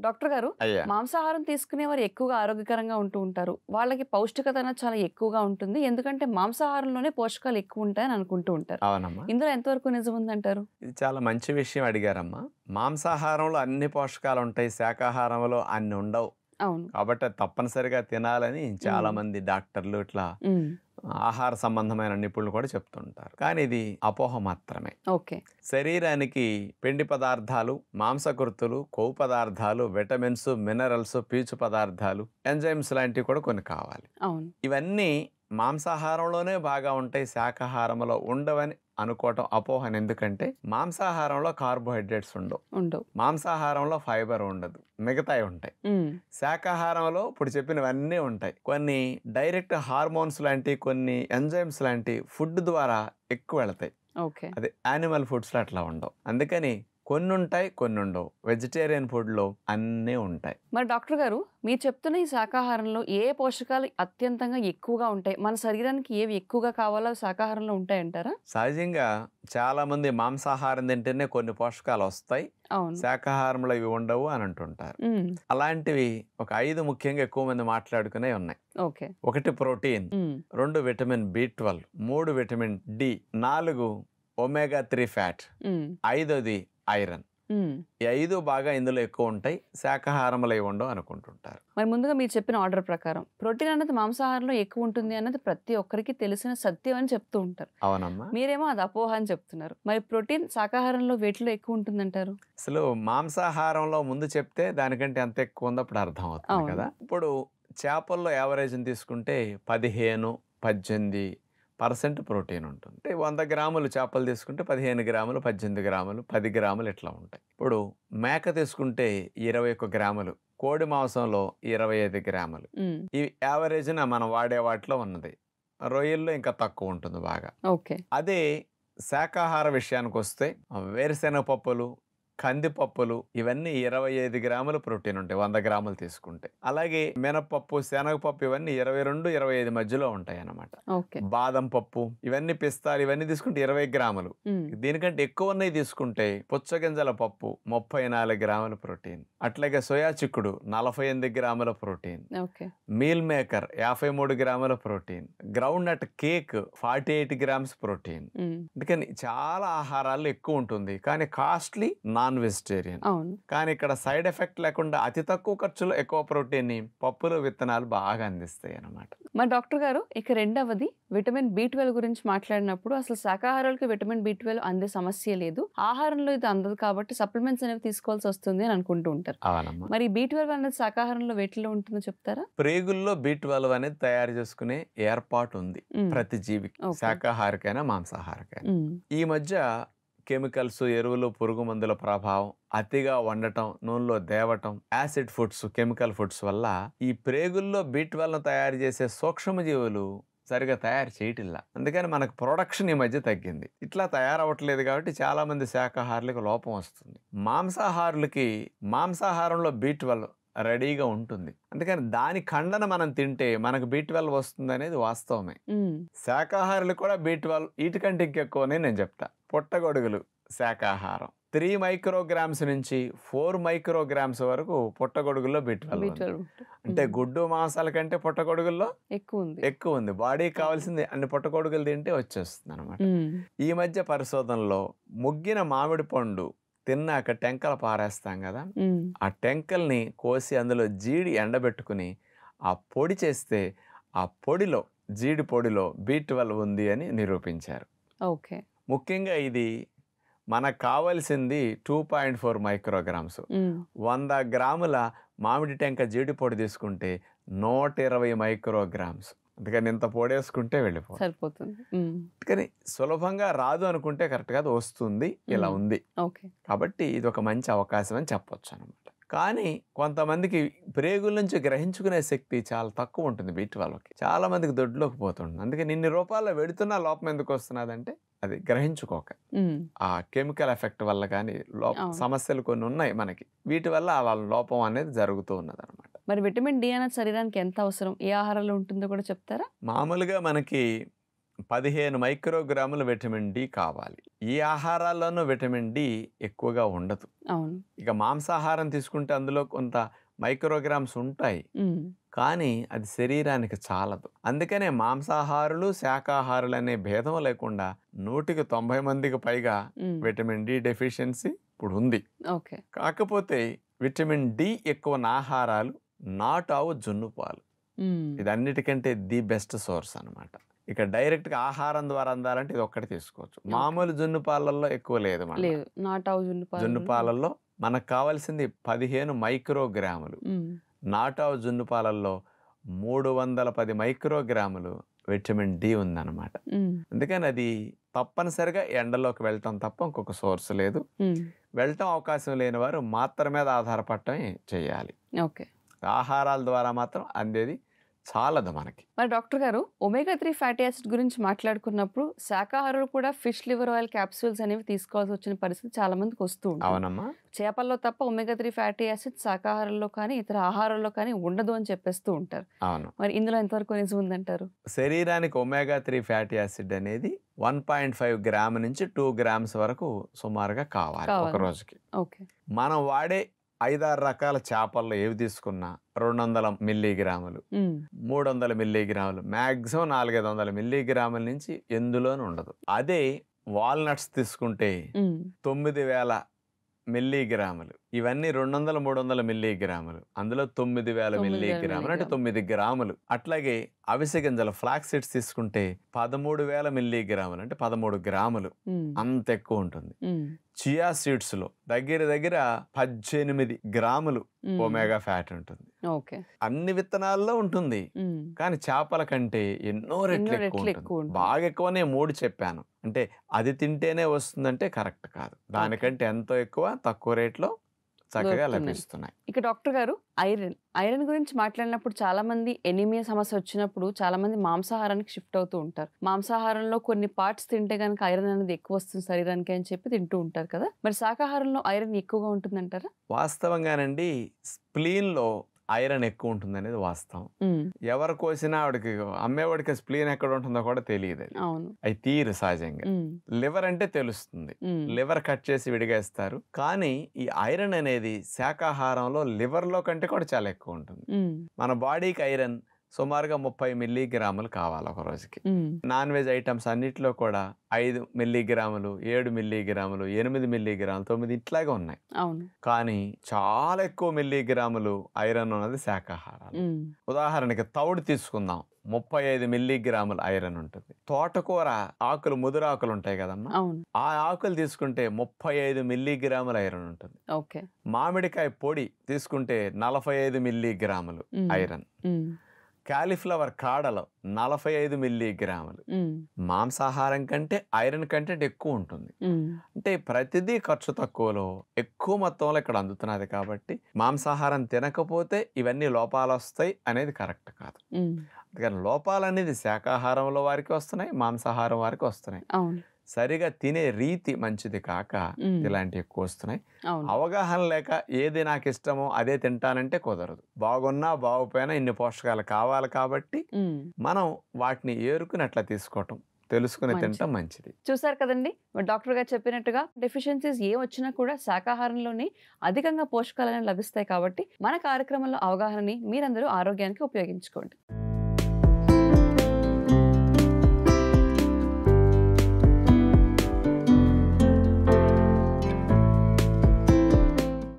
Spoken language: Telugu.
డాక్టర్ గారు అయ్యా మాంసాహారం తీసుకునే వారు ఎక్కువగా ఆరోగ్యకరంగా ఉంటూ ఉంటారు వాళ్ళకి పౌష్టికత అనేది చాలా ఎక్కువగా ఉంటుంది ఎందుకంటే మాంసాహారంలోనే పోషకాలు ఎక్కువ ఉంటాయని అనుకుంటూ ఉంటారు అవునమ్మా ఇందులో ఎంతవరకు నిజం ఉందంటారు ఇది చాలా మంచి విషయం అడిగారమ్మా మాంసాహారంలో అన్ని పోషకాలు ఉంటాయి శాకాహారంలో అన్ని ఉండవు అవును కాబట్టి అది తప్పనిసరిగా తినాలని చాలా మ్మ్. మంది డాక్టర్లు ఇట్లా ఉమ్, ఆహార సంబంధమైన నిపుణులు కూడా చెప్తుంటారు కానీ ఇది అపోహ మాత్రమే ఓకే శరీరానికి పిండి పదార్థాలు మాంసకృతులు కొవ్వు పదార్థాలు విటమిన్స్ మినరల్స్ పీచు పదార్థాలు ఎంజైమ్స్ లాంటివి కూడా కొన్ని కావాలి అవును ఇవన్నీ మాంసాహారంలోనే బాగా ఉంటాయి శాకాహారంలో ఉండవని అనుకోవటం అపోహన ఎందుకంటే మాంసాహారంలో కార్బోహైడ్రేట్స్ ఉండవు ఉండవు మాంసాహారంలో ఫైబర్ ఉండదు మిగతాయి ఉంటాయి ఉమ్, శాకాహారంలో ఇప్పుడు చెప్పినవన్నీ ఉంటాయి కొన్ని డైరెక్ట్ హార్మోన్స్ లాంటి కొన్ని ఎంజైమ్స్ లాంటి ఫుడ్ ద్వారా ఎక్కువ వెళతాయి ఓకే అదే యానిమల్ ఫుడ్స్లో అట్లా ఉండవు అందుకని కొన్ని ఉంటాయి కొన్ని ఉండవు వెజిటేరియన్ ఫుడ్లో అన్నీ ఉంటాయి మరి డాక్టర్ గారు మీరు చెప్తున్న ఈ శాకాహారంలో ఏ పోషకాలు అత్యంతంగా ఎక్కువగా ఉంటాయి మన శరీరానికి ఏవి ఎక్కువగా కావాలో అవి శాకాహారంలో ఉంటాయంటారా సహజంగా చాలా మంది మాంసాహారం తింటేనే కొన్ని పోషకాలు వస్తాయి అవును శాకాహారంలో ఇవి ఉండవు అని అంటుంటారు ఉమ్, అలాంటివి ఒక ఐదు ముఖ్యంగా ఎక్కువ మంది మాట్లాడుకునే ఉన్నాయి ఓకే ఒకటి ప్రోటీన్ ఉమ్, రెండు విటమిన్ బి ట్వెల్వ్ మూడు విటమిన్ డి నాలుగు ఒమేగా త్రీ ఫ్యాట్ ఉమ్, ఐదోది ఐరన్ ఉమ్. ఈ ఐదు బాగా ఇందులో ఎక్కువ ఉంటాయి శాకాహారంలో ఇవి ఉండవు అనుకుంటుంటారు మరి ముందుగా మీరు చెప్పిన ఆర్డర్ ప్రకారం ప్రోటీన్ అనేది మాంసాహారంలో ఎక్కువ ఉంటుంది అన్నది ప్రతి ఒక్కరికి తెలిసిన సత్యం అని చెప్తూ ఉంటారు అవునమ్మా మీరేమో అది అపోహ అని చెప్తున్నారు మరి ప్రోటీన్ శాకాహారంలో వేటిలో ఎక్కువ ఉంటుందంటారు అసలు మాంసాహారంలో ముందు చెప్తే దానికంటే ఎంత ఎక్కువ ఉందో అప్పుడు అర్థం అవుతుంది అవును. కదా ఇప్పుడు చేపల్లో యావరేజ్ని తీసుకుంటే పదిహేను పద్దెనిమిది పర్సెంట్ ప్రోటీన్ ఉంటుంది అంటే వంద గ్రాములు చేపలు తీసుకుంటే పదిహేను గ్రాములు పద్దెనిమిది గ్రాములు పది గ్రాములు ఇట్లా ఉంటాయి ఇప్పుడు మేక తీసుకుంటే ఇరవై ఒక్క గ్రాములు కోడి మాంసంలో ఇరవై ఐదు గ్రాములు ఉమ్, ఈ యావరేజ్న మనం వాడే వాటిలో ఉన్నది రొయ్యల్లో ఇంకా తక్కువ ఉంటుంది బాగా ఓకే అదే శాకాహార విషయానికి వస్తే వేరుశెనగ పప్పులు కందిపప్పులు ఇవన్నీ ఇరవై ఐదు గ్రాముల ప్రోటీన్ ఉంటాయి వంద గ్రాములు తీసుకుంటే అలాగే మినపప్పు శనగపప్పు ఇవన్నీ ఇరవై రెండు ఇరవై ఐదు మధ్యలో ఉంటాయి అన్నమాట ఓకే బాదం పప్పు ఇవన్నీ పిస్తాలు ఇవన్నీ తీసుకుంటే ఇరవై గ్రాములు ఉమ్, దీనికంటే ఎక్కువ ఉన్నాయి తీసుకుంటే పుచ్చగింజల పప్పు ముప్పై నాలుగు గ్రాముల ప్రోటీన్ అట్లాగే సోయా చిక్కుడు నలభై ఎనిమిది గ్రాముల ప్రోటీన్ ఓకే మీల్ మేకర్ యాభై మూడు గ్రాముల protein ground nut cake forty eight grams protein um, అందుకని చాలా ఆహారాల్లో ఎక్కువ ఉంటుంది కానీ కాస్ట్లీ నాన్ వెజిటేరియన్ అవును కానీ ఇక్కడ సైడ్ ఎఫెక్ట్ లేకుండా అతి తక్కువ ఖర్చులో ఎక్కువ ప్రోటీన్ ని పప్పులు విత్తనాలు బాగా అందిస్తాయి అన్నమాట మరి డాక్టర్ గారు ఇక రెండవది విటమిన్ బి ట్వెల్వ్ గురించి మాట్లాడినప్పుడు అసలు శాకాహారాలకు విటమిన్ బి ట్వెల్వ్ అందే సమస్య లేదు ఆహారంలో ఇది అందదు కాబట్టి సప్లిమెంట్స్ అనేవి తీసుకోవాల్సి వస్తుంది అని అనుకుంటూ ఉంటారు అవనమ్మా మరి బి ట్వెల్వ్ అనేది శాకాహారంలో వేటిలో ఉంటుందో చెప్తారా ప్రేగుల్లో బి ట్వెల్వ్ అనేది తయారు చేసుకునే ఏర్పాటు ఉంది ఉమ్, ప్రతి జీవికి Okay. శాకాహారికైనా మాంసాహారికైనా ఉమ్, ఈ మధ్య కెమికల్స్ ఎరువులు పురుగు మందుల ప్రభావం అతిగా వండటం నూనెలో దేవటం యాసిడ్ ఫుడ్స్ కెమికల్ ఫుడ్స్ వల్ల ఈ ప్రేగుల్లో బీట్ వలన తయారు చేసే సూక్ష్మజీవులు సరిగా తయారు చేయటిల్లా అందుకని మనకు ప్రొడక్షన్ ఈ మధ్య తగ్గింది ఇట్లా తయారవ్వట్లేదు కాబట్టి చాలా మంది శాకాహారులకు లోపం వస్తుంది మాంసాహారులకి మాంసాహారంలో బీట్ వల్ల రెడీగా ఉంటుంది అందుకని దాని ఖండన మనం తింటే మనకు బీ ట్వెల్వ్ వస్తుంది అనేది వాస్తవమే ఉమ్, శాకాహారులు కూడా బీ ట్వెల్వ్ వీటికంటే ఇంకెక్కువనే నేను చెప్తా పుట్టగొడుగులు శాకాహారం త్రీ మైక్రోగ్రామ్స్ నుంచి ఫోర్ మైక్రోగ్రామ్స్ వరకు పుట్టగొడుగుల్లో బీ బి ట్వెల్వ్ ట్వెల్వ్ అంటే గుడ్డు మాంసాల కంటే పుట్టగొడుగుల్లో ఎక్కువ ఉంది ఎక్కువ ఉంది బాడీకి కావాల్సింది అన్ని పుట్టగొడుగులు తింటే వచ్చేస్తుంది అనమాట ఉమ్, ఈ మధ్య పరిశోధనలో ముగ్గిన మామిడి పండు తిన్నాక టెంకలు పారేస్తాం కదా ఉమ్, ఆ టెంకల్ని కోసి అందులో జీడి ఎండబెట్టుకుని ఆ పొడి చేస్తే ఆ పొడిలో జీడి పొడిలో బీ ట్వెల్వ్ ఉంది అని నిరూపించారు ఓకే ముఖ్యంగా ఇది మనకు కావాల్సింది two point four micrograms um, వంద గ్రాముల మామిడి టెంక జీడి పొడి తీసుకుంటే నూట ఇరవై మైక్రోగ్రామ్స్ అందుకని ఇంత పొడేసుకుంటే వెళ్ళిపో సరిపోతుంది ఉమ్, కానీ సులభంగా రాదు అనుకుంటే కరెక్ట్గా అది వస్తుంది ఇలా మ్మ్. ఉంది ఓకే కాబట్టి ఇది ఒక మంచి అవకాశం అని చెప్పొచ్చు అనమాట కానీ కొంతమందికి ప్రేగుల నుంచి గ్రహించుకునే శక్తి చాలా తక్కువ ఉంటుంది బీట్ వాళ్ళకి చాలా మందికి దొడ్లోకి పోతుంది అందుకే ఇన్ని రూపాయల్లో వెడుతున్నా లోపం ఎందుకు వస్తున్నదంటే అది గ్రహించుకోక ఉమ్, ఆ కెమికల్ ఎఫెక్ట్ వల్ల కానీ లోప అవును. సమస్యలు కొన్ని ఉన్నాయి మనకి వీటి వల్ల అలా లోపం అనేది జరుగుతూ ఉన్నది అనమాట మరి విటమిన్ డి అనేది శరీరానికి ఎంత అవసరం ఏ ఆహారంలో ఉంటుందో కూడా చెప్తారా మామూలుగా మనకి పదిహేను మైక్రోగ్రాముల విటమిన్ డి కావాలి ఈ ఆహారాల్లోనూ విటమిన్ డి ఎక్కువగా ఉండదు అవును ఇక మాంసాహారం తీసుకుంటే అందులో కొంత మైక్రోగ్రామ్స్ ఉంటాయి ఉమ్, కానీ అది శరీరానికి చాలదు అందుకనే మాంసాహారులు శాకాహారులు అనే భేదం లేకుండా నూటికి తొంభై మందికి పైగా ఉమ్, విటమిన్ డి డెఫిషియన్సీ ఇప్పుడు ఉంది ఓకే కాకపోతే విటమిన్ డి ఎక్కువ ఉన్న ఆహారాలు నాటావు జున్ను పాలు ఉమ్, ఇది అన్నిటికంటే ది బెస్ట్ సోర్స్ అన్నమాట ఇక డైరెక్ట్గా ఆహారం ద్వారా అందాలంటే ఇది ఒక్కటి తీసుకోవచ్చు మామూలు జున్ను పాలల్లో ఎక్కువ లేదు మనకి. లేదు నాటావు జున్ను పాలు జున్ను పాలల్లో మనకు కావాల్సింది పదిహేను మైక్రోగ్రాములు ఉమ్, నాటావు జున్ను పాలల్లో మూడు వందల పది మైక్రోగ్రాములు విటమిన్ డి ఉందన్నమాట ఉమ్, అందుకని అది తప్పనిసరిగా ఎండలోకి వెళ్ళటం తప్ప ఇంకొక సోర్స్ లేదు ఉమ్, వెళ్ళటం అవకాశం లేని వారు మాత్ర మీద ఆధారపడటమే చేయాలి ఓకే ఆహారాల ద్వారా మాత్రం అందేది చాలదు మనకి మరి డాక్టర్ గారు ఒమేగా త్రీ ఫ్యాటీ యాసిడ్ గురించి మాట్లాడుకున్నప్పుడు శాకాహారులు కూడా ఫిష్ లివర్ ఆయిల్ క్యాప్సూల్స్ అనేవి తీసుకోవాల్సి వచ్చిన పరిస్థితి చాలా మందికి వస్తూ ఉంటుంది అవునమ్మా చేపల్లో తప్ప ఒమేగా త్రీ ఫ్యాటీ యాసిడ్ శాకాహారంలో కానీ ఇతర ఆహారాల్లో కానీ ఉండదు అని చెప్పేస్తూ ఉంటారు అవును మరి ఇందులో ఎంతవరకు నిజం ఉందంటారు శరీరానికి ఒమేగా త్రీ ఫ్యాటీ యాసిడ్ అనేది వన్ పాయింట్ ఫైవ్ గ్రామ్ నుంచి టూ గ్రామ్స్ వరకు సుమారుగా కావాలి ఒక కావాలి. రోజుకి ఓకే మనం వాడే ఐదారు రకాల చేపల్లో ఏవి తీసుకున్నా రెండు వందల మిల్లీగ్రాములు ఉమ్, మూడు వందల మిల్లీగ్రాములు మ్యాక్సిమం నాలుగైదు వందల మిల్లీగ్రాముల నుంచి ఎందులోనూ ఉండదు అదే వాల్నట్స్ తీసుకుంటే ఉమ్, తొమ్మిది వేల మిల్లీగ్రాములు ఇవన్నీ రెండు వందల మూడు వందల మిల్లీగ్రాములు అందులో తొమ్మిది వేల తొమ్మిది వేల మిల్లీగ్రాములు అంటే మిల్లీగ్రాములు. తొమ్మిది గ్రాములు అట్లాగే అవిసె గింజల ఫ్లాక్ సీడ్స్ తీసుకుంటే పదమూడు వేల మిల్లీగ్రాములు అంటే పదమూడు గ్రాములు ఉమ్, అంత ఎక్కువ ఉంటుంది ఉమ్, చియా సీడ్స్ లో దగ్గర దగ్గర పద్దెనిమిది గ్రాములు ఉమ్, ఒమేగా ఫ్యాట్ ఉంటుంది ఓకే అన్ని విత్తనాల్లో ఉంటుంది ఉమ్, కానీ చేపల కంటే ఎన్నో రెట్లు రెట్లు ఎక్కువ ఎక్కువ ఉంటుంది ఉంటుంది. బాగా ఎక్కువనే మూడు చెప్పాను అంటే అది తింటేనే వస్తుందంటే కరెక్ట్ కాదు దానికంటే ఎంతో ఎక్కువ తక్కువ రేట్లో చక్కగా దొరుకుతున్నాయి. లభిస్తున్నాయి ఇక డాక్టర్ గారు ఐరన్ ఐరన్ గురించి మాట్లాడినప్పుడు చాలా మంది ఎనిమియా సమస్య వచ్చినప్పుడు చాలా మంది మాంసాహారానికి షిఫ్ట్ అవుతూ ఉంటారు మాంసాహారంలో కొన్ని పార్ట్స్ తింటే కనుక ఐరన్ అనేది ఎక్కువ వస్తుంది శరీరానికి అని చెప్పి తింటూ ఉంటారు కదా మరి శాకాహారంలో ఐరన్ ఎక్కువగా ఉంటుందంటారా వాస్తవంగానండి స్ప్లీన్ లో ఐరన్ ఎక్కువ ఉంటుంది అనేది వాస్తవం ఉమ్, ఎవరు కోసినా ఆవిడకి అమ్మేవాడికి స్ప్లీన్ ఎక్కడ ఉంటుందో కూడా తెలియదు అది అవును అవి తీరు సహజంగా ఉమ్, లివర్ అంటే తెలుస్తుంది ఉమ్, లివర్ కట్ చేసి విడిగేస్తారు కానీ ఈ ఐరన్ అనేది శాకాహారంలో లివర్లో కంటే కూడా చాలా ఎక్కువ ఉంటుంది ఉమ్, మన బాడీకి ఐరన్ సుమారుగా ముప్పై మిల్లీగ్రాములు కావాలి ఒక రోజుకి ఉమ్, నాన్ వెజ్ ఐటమ్స్ అన్నిటిలో కూడా ఐదు మిల్లీగ్రాములు ఏడు మిల్లీగ్రాములు ఎనిమిది మిల్లీగ్రాములు తొమ్మిది ఇట్లాగే ఉన్నాయి అవును కానీ చాలా ఎక్కువ మిల్లీగ్రాములు ఐరన్ ఉన్నది శాకాహారాలు ఉమ్, ఉదాహరణకి తౌడు తీసుకుందాం ముప్పై ఐదు మిల్లీగ్రాములు ఐరన్ ఉంటుంది తోటకూర ఆకులు ముదురు ఆకులు ఉంటాయి కదమ్మా అవును ఆ ఆకులు తీసుకుంటే ముప్పై ఐదు మిల్లీగ్రాముల ఐరన్ ఉంటుంది ఓకే మామిడికాయ పొడి తీసుకుంటే నలభై ఐదు మిల్లీగ్రాములు ఉమ్, ఐరన్ ఉమ్, కాలీఫ్లవర్ కాడలో నలభై ఐదు మిల్లీగ్రాములు ఉమ్, మాంసాహారం కంటే ఐరన్ కంటెంట్ ఎక్కువ ఉంటుంది ఉమ్, అంటే ప్రతిదీ ఖర్చు తక్కువలో ఎక్కువ మొత్తంలో ఇక్కడ అందుతున్నది కాబట్టి మాంసాహారం తినకపోతే ఇవన్నీ లోపాలు వస్తాయి అనేది కరెక్ట్ కాదు ఉమ్, అందుకని లోపాలు అనేది శాకాహారంలో వారికి వస్తున్నాయి మాంసాహారం వారికి వస్తున్నాయి అవును సరిగా తినే రీతి మంచిది కాక ఉమ్, ఇలాంటివి ఎక్కువ వస్తున్నాయి అవును అవగాహన లేక ఏది నాకు ఇష్టమో అదే తింటానంటే కుదరదు బాగున్నా బాగుపోయినా ఇన్ని పోషకాలు కావాలి కాబట్టి ఉమ్. మనం వాటిని ఏరుకుని అట్లా తీసుకోవటం తెలుసుకుని మంచిది. తినటం మంచిది చూసారు కదండి మరి డాక్టర్ గారు చెప్పినట్టుగా డెఫిషియన్సీస్ ఏ వచ్చినా కూడా శాకాహారంలోనే అధికంగా పోషకాలను లభిస్తాయి కాబట్టి మన కార్యక్రమంలో అవగాహనని మీరందరూ ఆరోగ్యానికి ఉపయోగించుకోండి